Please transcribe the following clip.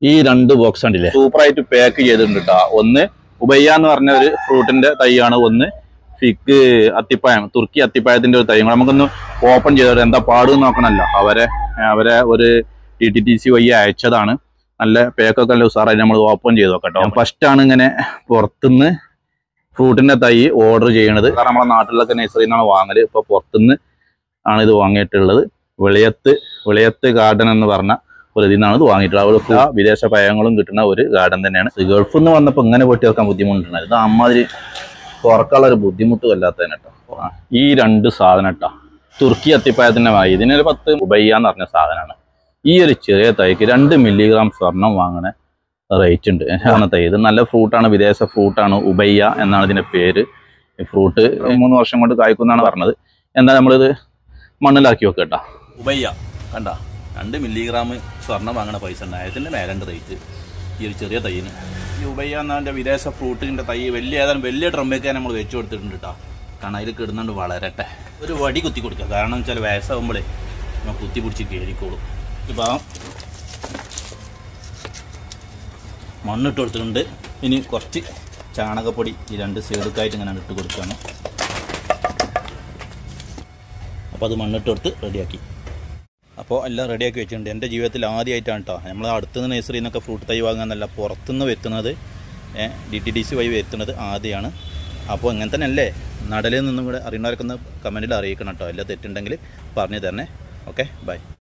ഈ രണ്ട് ബോക്സ് ഉണ്ടല്ലേ സൂപ്പറായിട്ട് പാക്ക് ചെയ്തിട്ടുണ്ട് കേട്ടോ ഒന്ന് ഉബയ്യ എന്ന് പറഞ്ഞ ഒരു ഫ്രൂട്ടിന്റെ തൈയാണ് ഒന്ന് ഫിക്ക് അത്തിപ്പായം തുർക്കി അത്തിപ്പായത്തിന്റെ ഒരു തൈ കൂടെ നമുക്കൊന്ന് ഓപ്പൺ ചെയ്തവർ എന്താ പാട് നോക്കണല്ലോ അവരെ അവരെ ഒരു ടി ടി ടി സി വഴി അയച്ചതാണ് നല്ല പേക്കൊക്കെ നല്ല ഉസാറായി നമ്മൾ ഓപ്പൺ ചെയ്ത് നോക്കട്ടോ ഫസ്റ്റ് ആണ് ഇങ്ങനെ പുറത്തുനിന്ന് ഫ്രൂട്ടിന്റെ തൈ ഓർഡർ ചെയ്യണത് കാരണം നമ്മുടെ നാട്ടിലൊക്കെ നഴ്സറിയിൽ നിന്നാണ് വാങ്ങല് ഇപ്പൊ പുറത്തുനിന്ന് ആണ് ഇത് വാങ്ങിയിട്ടുള്ളത് വെളിയത്ത് വെളിയത്ത് ഗാർഡൻ എന്ന് പറഞ്ഞ ഒരു ഇതിൽ നിന്നാണ് ഇത് വാങ്ങിയിട്ടുള്ളത് അവിടെ എല്ലാ വിദേശ പഴങ്ങളും കിട്ടുന്ന ഒരു ഗാർഡൻ തന്നെയാണ് ഗൾഫിൽ നിന്ന് വന്നപ്പോൾ ഇങ്ങനെ പൊട്ടി വെക്കാൻ ബുദ്ധിമുട്ടുണ്ട് ഇത് അമ്മാതിരി തുറക്കാനുള്ള ഒരു ബുദ്ധിമുട്ട് വല്ലാത്തതിന് കേട്ടോ ആ, ഈ രണ്ട് സാധനം കേട്ടോ തുർക്കി അത്തിപ്പായത്തിന്റെ വായി ഇതിനൊരു പത്ത് ഉബയ്യ എന്ന് പറഞ്ഞ സാധനമാണ് ഈ ഒരു ചെറിയ തൈക്ക് രണ്ട് മില്ലിഗ്രാം സ്വർണം വാങ്ങണ റേറ്റ് ഉണ്ട് ആണ് തൈ ഇത് നല്ല ഫ്രൂട്ടാണ് വിദേശ ഫ്രൂട്ടാണ് ഉബയ്യ എന്നാണ് ഇതിന്റെ പേര് ഈ ഫ്രൂട്ട് മൂന്ന് വർഷം കൊണ്ട് കായ്ക്കുന്നാണ് പറഞ്ഞത് എന്നാൽ നമ്മളിത് മണ്ണിലാക്കി വെക്കുക കേട്ടോ ഉബയ്യ കണ്ട രണ്ട് മില്ലിഗ്രാം സ്വർണ്ണം വാങ്ങണ പൈസ ഉണ്ടായതിൻ്റെ മേലുണ്ട് റേറ്റ് ഈ ഒരു ചെറിയ തൈന് ഈ ഉബയ്യ എന്നതിൻ്റെ വിദേശ ഫ്രൂട്ടിൻ്റെ തൈ വലിയ ഏതാനും വലിയ ഡ്രമ്മൊക്കെ നമ്മൾ വെച്ച് കൊടുത്തിട്ടുണ്ട് കേട്ടോ കാരണം അതിൽ കിടുന്നുണ്ട് വളരട്ടെ ഒരു വടി കുത്തി കൊടുക്കുക കാരണം വെച്ചാൽ വയസ്സാകുമ്പോഴേ നമ്മൾ കുത്തി പിടിച്ച് കയറിക്കോളും ഇപ്പം മണ്ണിട്ട് കൊടുത്തിട്ടുണ്ട് ഇനി കുറച്ച് ചാണകപ്പൊടി ഈ രണ്ട് സൈഡൊക്കെയായിട്ട് ഇങ്ങനെ ഇട്ട് കൊടുക്കുകയാണ് അപ്പോൾ അത് മണ്ണിട്ട് കൊടുത്ത് റെഡിയാക്കി അപ്പോൾ എല്ലാം റെഡിയാക്കി വെച്ചിട്ടുണ്ട് എൻ്റെ ജീവിതത്തിൽ ആദ്യമായിട്ടാണ് കേട്ടോ നമ്മൾ അടുത്തുനിന്ന് നഴ്സറിയിൽ നിന്നൊക്കെ ഫ്രൂട്ട് തൈ വാങ്ങാന്നല്ല പുറത്തുനിന്ന് വരുത്തുന്നത് ഡി ടി ഡി സി വഴി വരുത്തുന്നത് ആദ്യമാണ് അപ്പോൾ ഇങ്ങനെ തന്നെ അല്ലേ നടലിൽ നിന്നും കൂടെ അറിയുന്നവർക്കൊന്ന് കമൻറ്റിൽ അറിയിക്കണം കേട്ടോ എല്ലാം തെറ്റുണ്ടെങ്കിൽ പറഞ്ഞു തരണേ ഓക്കെ ബൈ